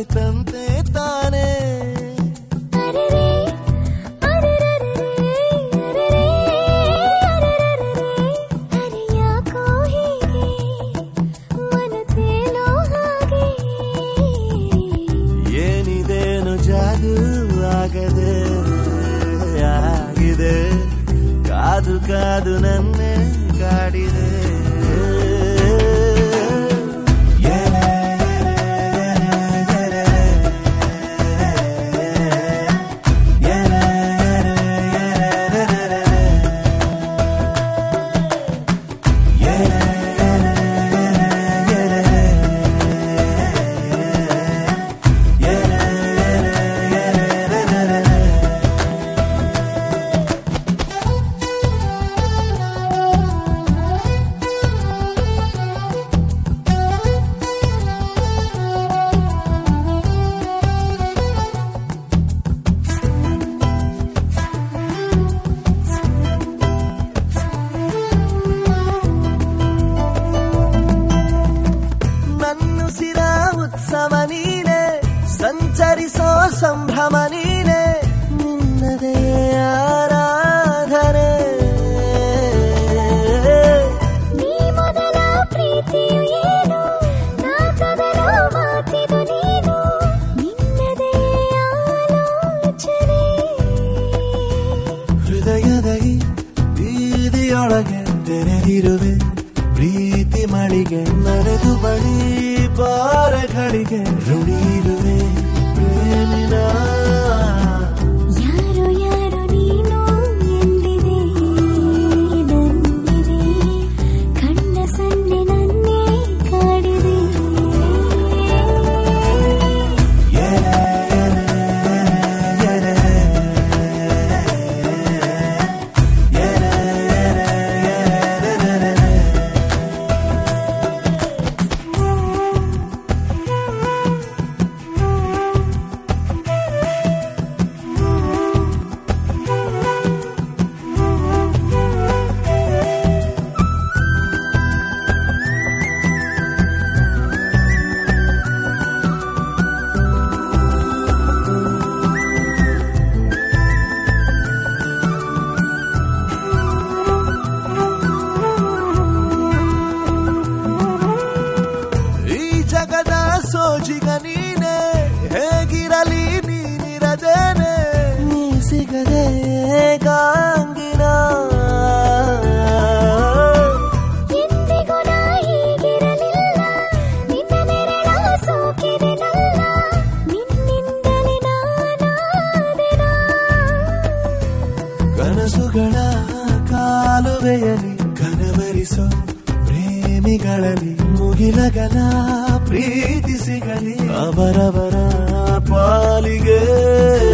ಕಲಿತಂತೆ ತಾನೇ ಅರೆರೆ, ಅರೆರರೆರೆ, ಅರೆರೆ, ಅರೆರರೆರೆ, ಅರೆ ಯಾಕೋ ಹೀಗೆ ಮನ ತೇಲೋ ಹಾಗೆ ಏನಿದೇನು ಜಾದು ಆಗದೆ ಆಗಿದೆ ಕಾದು ಕಾದು ನನ್ನೇ ಕಾಡಿದೆ ನನ್ನುಸಿರ ಉತ್ಸವ ನೀನೆ ಸಂಚರಿಸೋ ಸಂಭ್ರಮ ನೀನೆ ನಿನ್ನದೇ ಆರಾಧನೆ ನೀ ಮೊದಲ ಪ್ರೀತಿಯು ಏನು ನಾ ಕದಲೋ ಮಾತಿದು ನೀನು ನಿನ್ನದೇ ಆಲೋಚನೆ ಹೃದಯದ ಈ ಬೀದಿಯೊಳಗೆ ತೆರೆದಿರುವೆ ಪ್ರೀತಿ ಮಳಿಗೆ ನರೆದು ಬಳಿ ಬಾರಗಳಿಗೆ ರುಡಿರುವೆ ಪ್ರೇಮಿನ ಯಾರು ಯಾರು ನೀನು ಎಂದಿದೆ ನಂದಿದೆ ಕಣ್ಣ ಸನ್ನೆ ನನ್ನೇ ಕಾಡಿದೆ ಈ ಜಗದ ಸೋಜಿಗ ನೀನೆ ಹೇಗಿರಲಿ ನೀನಿರದೇನೆ ನೀ ಸಿಗದೆ ಗಾಂಗಿನ ಎಂದಿಗೂ ನಾ ಹೀಗಿರಲಿಲ್ಲ ನಿನ್ನ ನೆರಳ ಸೋಕಿದೆ ನಲ್ಲ ನಿನ್ನಿಂದಲೇ ನಾನಾದೆನ ಕನಸುಗಳ ಕಾಲುವೆಯಲಿ ಕನವರಿಸೋ ಪ್ರೇಮಿಗಳಲ್ಲಿ ಮುಗಿಲಗಲ ಪ್ರೀತಿ ಸಿಗಲಿ ಅವರವರ ಪಾಲಿಗೆ